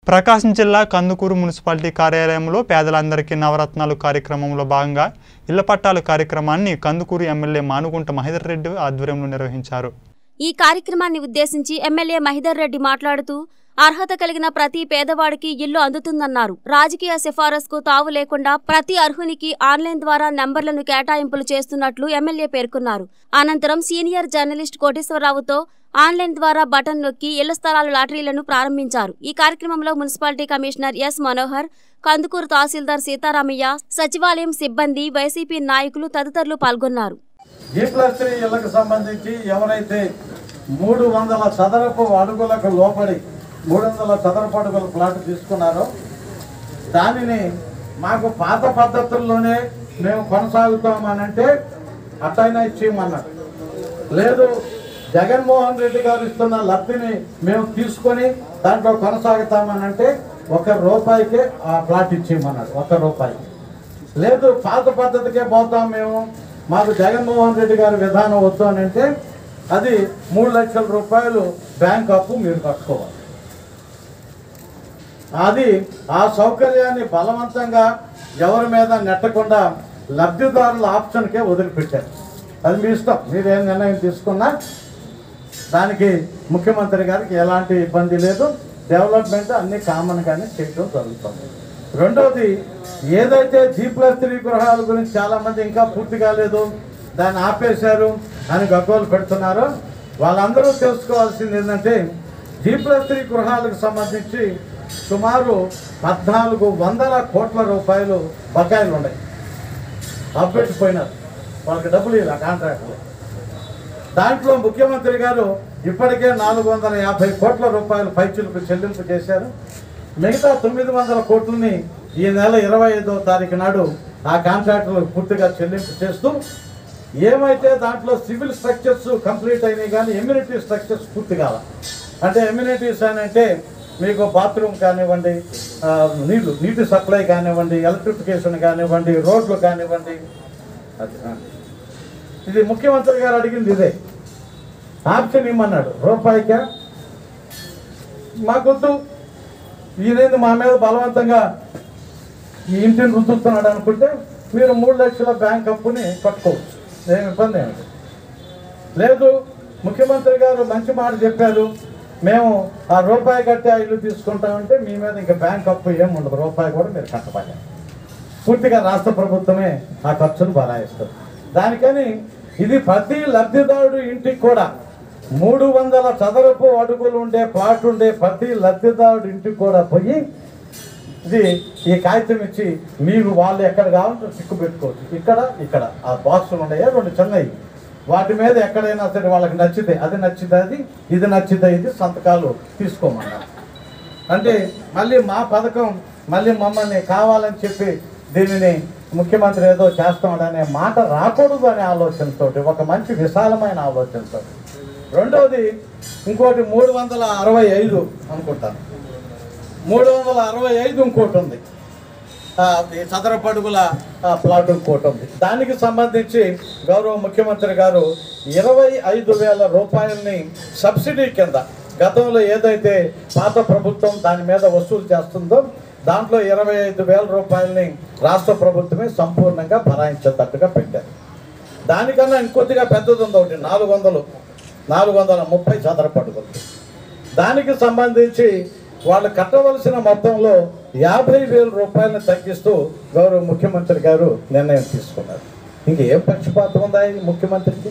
ప్రకాశం జిల్లా కందుకూరు మున్సిపాలిటీ కార్యాలయంలో పేదలందరికీ నవరత్నాలు కార్యక్రమంలో భాగంగా ఇళ్ల పట్టాలు కార్యక్రమాన్ని కందుకూరు ఎమ్మెల్యే మానుగుంట మహేందర్ రెడ్డి ఆధ్వర్యంలో నిర్వహించారు ఈ కార్యక్రమాన్ని ఉద్దేశించి ఎమ్మెల్యే మహిదర్ రెడ్డి మాట్లాడుతూ అర్హత కలిగిన ప్రతి పేదవాడికి ఇల్లు అందుతుందన్నారు రాజకీయ సిఫారసుకు తావు లేకుండా ప్రతి అర్హునికి ఆన్లైన్ ద్వారా నంబర్లను కేటాయింపులు చేస్తున్నట్లు ఎమ్మెల్యే పేర్కొన్నారు అనంతరం సీనియర్ జర్నలిస్ట్ కోటేశ్వరరావుతో ఆన్లైన్ ద్వారా బటన్ నొక్కి ఇళ్ల స్థలాల లాటరీలను ప్రారంభించారు ఈ కార్యక్రమంలో municipality commissioner S Manohar Kandukur తహసీల్దార్ సీతారామయ్య సచివాలయం సిబ్బంది వైసీపీ నాయకులు తదితరులు పాల్గొన్నారు జీ ప్లస్ త్రీ ఇళ్లకు సంబంధించి ఎవరైతే మూడు వందల చదరపు అడుగులకు లోపడి మూడు వందల చదరపు అడుగుల ప్లాట్ తీసుకున్నారో దానిని మాకు పాత పద్ధతుల్లోనే మేము కొనసాగుతామనంటే అట్టయినా ఇచ్చేయమన్నారు లేదు జగన్మోహన్ రెడ్డి గారు ఇస్తున్న లబ్ధిని మేము తీసుకొని దాంట్లో కొనసాగుతామనంటే ఒక రూపాయికే ఆ ప్లాట్ ఇచ్చేయమన్నాడు ఒక రూపాయి లేదు పాత పద్ధతికే పోతాం మేము మాకు జగన్మోహన్ రెడ్డి గారి విధానం వద్దు అని అంటే అది మూడు లక్షల రూపాయలు బ్యాంక్ అప్పు మీరు కట్టుకోవాలి అది ఆ సౌకర్యాన్ని బలవంతంగా ఎవరి మీద నెట్టకుండా లబ్ధిదారుల ఆప్షన్కే వదిలిపెట్టారు అది మీ ఇష్టం మీరు ఏం నిర్ణయం తీసుకున్నా దానికి ముఖ్యమంత్రి గారికి ఎలాంటి ఇబ్బంది లేదు డెవలప్మెంట్ అన్ని కామన్గానే చేయడం జరుగుతుంది రెండవది ఏదైతే జీ ప్లస్ త్రీ గృహాల గురించి చాలా మంది ఇంకా పూర్తి కాలేదు దాన్ని ఆపేశారు అని గగ్గోలు పెడుతున్నారో వాళ్ళందరూ తెలుసుకోవాల్సింది ఏంటంటే జీ ప్లస్ త్రీ గృహాలకు సంబంధించి సుమారు పద్నాలుగు వందల కోట్ల రూపాయలు బకాయిలు ఉన్నాయి అప్పెట్టిపోయినారు వాళ్ళకి డబ్బులు ఇలా కాంట్రాక్ట్లు దాంట్లో ముఖ్యమంత్రి గారు ఇప్పటికే నాలుగు వందల యాభై కోట్ల రూపాయలు పైచులకు చెల్లింపు చేశారు మిగతా తొమ్మిది వందల కోట్లని ఈ నెల ఇరవై ఐదో తారీఖు నాడు ఆ కాంట్రాక్టులకు పూర్తిగా చెల్లింపు చేస్తూ ఏమైతే దాంట్లో సివిల్ స్ట్రక్చర్స్ కంప్లీట్ అయినాయి కానీ ఎమ్యూనిటీ స్ట్రక్చర్స్ పూర్తి కాల అంటే ఎమ్యూనిటీస్ అని అంటే మీకు బాత్రూమ్ కానివ్వండి ఆ, నీళ్లు నీటి సప్లై కానివ్వండి ఎలక్ట్రిఫికేషన్ కానివ్వండి రోడ్లు కానివ్వండి అది, ఆ. ఇది ముఖ్యమంత్రి గారు అడిగింది ఇదే ఆప్షన్ ఇమ్మన్నాడు రూపాయికా మాకొద్దు ఈయనేది మా మీద బలవంతంగా ఈ ఇంటిని రుద్దుతున్నాడు అనుకుంటే మీరు మూడు లక్షల బ్యాంక్ అప్పుని కట్టుకోవచ్చు ఏం ఇబ్బంది ఏమి లేదు. లేదు ముఖ్యమంత్రి గారు మంచి మాట చెప్పారు మేము ఆ రూపాయి కట్టి ఆ ఇల్లు తీసుకుంటామంటే మీ మీద ఇంకా బ్యాంక్ అప్పు ఏం ఉండదు రూపాయి కూడా మీరు కట్టపాలి పూర్తిగా రాష్ట్ర ప్రభుత్వమే ఆ ఖర్చును బరాయిస్తుంది దానికని ఇది ప్రతి లబ్ధిదారుడు ఇంటికి కూడా మూడు వందల చదరపు అడుగులు ఉండే ప్లాట్ ఉండే ప్రతి లబ్ధిదారుడు ఇంటికి కూడా పోయి ఇది ఈ కాగితం ఇచ్చి మీరు వాళ్ళు ఎక్కడ కావాలంటే చిక్కు పెట్టుకోవచ్చు ఇక్కడ ఇక్కడ ఆ బాక్సులు ఉన్నాయా రెండు చిన్నవి వాటి మీద ఎక్కడైనా సరే వాళ్ళకి నచ్చితే అది నచ్చితే అది ఇది నచ్చితే ఇది సంతకాలు తీసుకోమన్నారు అంటే మళ్ళీ మా పథకం మళ్ళీ మమ్మల్ని కావాలని చెప్పి దీనిని ముఖ్యమంత్రి ఏదో చేస్తామనే మాట రాకూడదు అనే ఆలోచనతోటి ఒక మంచి విశాలమైన ఆలోచనతో రెండవది ఇంకోటి మూడు వందల అరవై ఐదు అనుకుంటాను మూడు వందల అరవై ఐదు ఇంకోటి ఉంది ఆ, ఈ చదరపడుగుల ఆ, ప్లాట్ ఇంకోటి ఉంది దానికి సంబంధించి గౌరవ ముఖ్యమంత్రి గారు ఇరవై ఐదు వేల రూపాయలని సబ్సిడీ కింద గతంలో ఏదైతే పాత ప్రభుత్వం దాని మీద వసూలు చేస్తుందో దాంట్లో ఇరవై ఐదు వేల రూపాయలని రాష్ట్ర ప్రభుత్వమే సంపూర్ణంగా భరాయించేటట్టుగా పెట్టారు దానికన్నా ఇంకొద్దిగా పెద్దది ఉంది ఒకటి నాలుగు వందలు నాలుగు వందల ముప్పై చదరపు అడుగులు దానికి సంబంధించి వాళ్ళు కట్టవలసిన మొత్తంలో యాభై వేల రూపాయలను తగ్గిస్తూ గౌరవ ముఖ్యమంత్రి గారు నిర్ణయం తీసుకున్నారు ఇంకేం పక్షపాతం ఉందా ఈ ముఖ్యమంత్రికి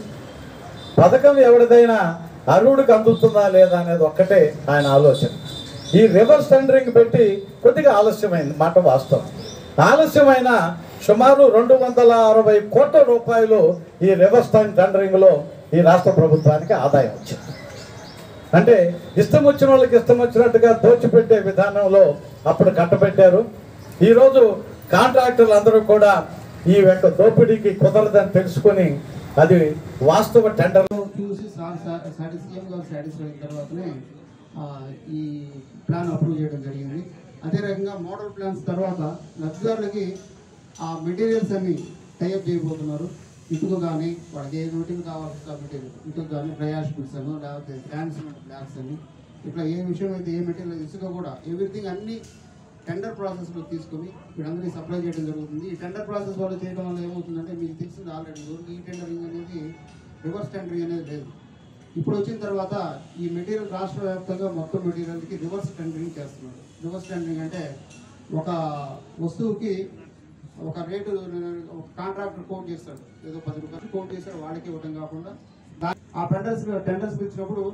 పథకం ఎవరిదైనా అర్హుడికి అందుతుందా లేదా అనేది ఒక్కటే ఆయన ఆలోచన ఈ రివర్స్ టెండరింగ్ పెట్టి కొద్దిగా ఆలస్యమైంది మాట వాస్తవం ఆలస్యమైన సుమారు రెండు వందల అరవై కోట్ల రూపాయలు ఈ రివర్స్ టెండరింగ్లో ఈ రాష్ట్ర ప్రభుత్వానికి ఆదాయం వచ్చింది అంటే ఇష్టం వచ్చిన వాళ్ళకి ఇష్టం వచ్చినట్టుగా దోచిపెట్టే విధానంలో అప్పుడు కట్టబెట్టారు ఈరోజు కాంట్రాక్టర్లు అందరూ కూడా ఈ యొక్క దోపిడీకి కుదరదని తెలుసుకొని అది వాస్తవ టెండర్ చూసి సాటిస్ఫైన్ గారు సాటిస్ఫై అయిన తర్వాతనే ఆ, ఈ ప్లాన్ అప్రూవ్ చేయడం జరిగింది అదే రకంగా మోడల్ ప్లాన్స్ తర్వాత లబ్ధిదారులకి ఆ మెటీరియల్స్ అన్ని టైప్ చేయబోతున్నారు ఇటుక కానీ వాళ్ళకి ఏ నోటికి కావాల్సిన మెటీరియల్ ఇటుక కానీ ఫ్రై బిట్స్ అని లేకపోతే ఫ్యాన్స్ బ్లాక్స్ అని ఇట్లా ఏ విషయం అయితే ఏ మెటీరియల్ ఇసుక కూడా ఎవ్రీథింగ్ అన్ని టెండర్ ప్రాసెస్లో తీసుకొని వీళ్ళందరికీ సప్లై చేయడం జరుగుతుంది ఈ టెండర్ ప్రాసెస్ వల్ల చేయడం వల్ల ఏమవుతుందంటే మీకు తెలిసింది ఆల్రెడీ ఈ టెండరింగ్ అనేది రివర్స్ టెండరింగ్ అనేది లేదు ఇప్పుడు వచ్చిన తర్వాత ఈ మెటీరియల్ రాష్ట్ర వ్యాప్తంగా మొత్తం మెటీరియల్కి రివర్స్ టెండరింగ్ చేస్తున్నారు రివర్స్ టెండరింగ్ అంటే ఒక వస్తువుకి ఒక రేటు కాంట్రాక్టర్ కోట్ చేస్తాడు ఏదో పది రూపాయలు కోట్ చేస్తాడు వాడికి ఇవ్వడం కాకుండా దా- ఆ టెండర్స్ టెండర్స్ ఇచ్చినప్పుడు